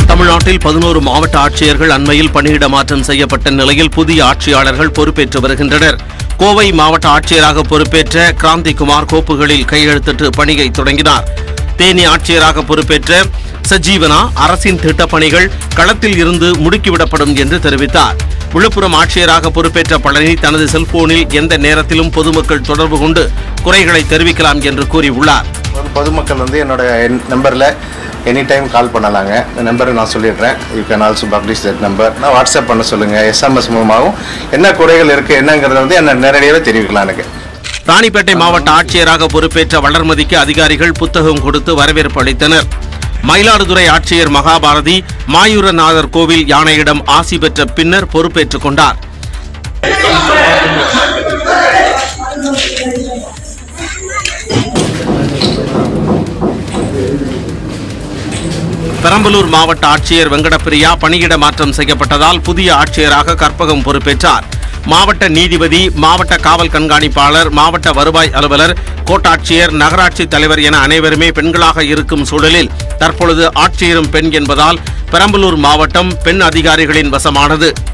தமிழ்நாட்டில் பதினோரு மாவட்ட ஆட்சியர்கள் அண்மையில் பணியிட மாற்றம் செய்யப்பட்ட நிலையில் புதிய ஆட்சியாளர்கள் பொறுப்பேற்று வருகின்றனர் கோவை மாவட்ட ஆட்சியராக பொறுப்பேற்ற கிராந்திகுமார் கோப்புகளில் கையெழுத்திட்டு பணியை தொடங்கினார் தேனி ஆட்சியராக பொறுப்பேற்ற சஜீவனா அரசின் திட்டப்பணிகள் களத்தில் இருந்து முடுக்கிவிடப்படும் என்று தெரிவித்தார் விழுப்புரம் ஆட்சியராக பொறுப்பேற்ற பழனி தனது செல்போனில் எந்த நேரத்திலும் பொதுமக்கள் தொடர்பு கொண்டு குறைகளை தெரிவிக்கலாம் என்று கூறியுள்ளார் பொது- பொதுமக்கள் வந்து என்னோட நம்பரில் எனி டைம் கால் பண்ணலாங்க இந்த நம்பரை நான் சொல்லிடுறேன் you can also publish that number நான் வாட்ஸ்அப் பண்ண சொல்லுங்கள் எஸ்எம்எஸ் மூலமாகவும் என்ன குறைகள் இருக்குது என்னங்கிறத வந்து என்ன நேரடியாகவே தெரிவிக்கலாம் எனக்கு ராணிப்பேட்டை மாவட்ட ஆட்சியராக பொறுப்பேற்ற வளர்மதிக்கு அதிகாரிகள் புத்தகம் கொடுத்து வரவேற்பு அளித்தனர் மயிலாடுதுறை ஆட்சியர் மகாபாரதி மாயூரநாதர் கோவில் யானையிடம் ஆசி பெற்ற பின்னர் பொறுப்பேற்றுக் கொண்டார் பெரம்பலூர் மாவட்ட ஆட்சியர் வெங்கடப்பிரியா பணியிட மாற்றம் செய்யப்பட்டதால் புதிய ஆட்சியராக கற்பகம் பொறுப்பேற்றார் மாவட்ட நீதிபதி மாவட்ட காவல் கண்காணிப்பாளர் மாவட்ட வருவாய் அலுவலர் கோட்டாட்சியர் நகராட்சி தலைவர் என அனைவருமே பெண்களாக இருக்கும் சூழலில் தற்பொழுது ஆட்சியரும் பெண் என்பதால் பெரம்பலூர் மாவட்டம் பெண் அதிகாரிகளின் வசமானது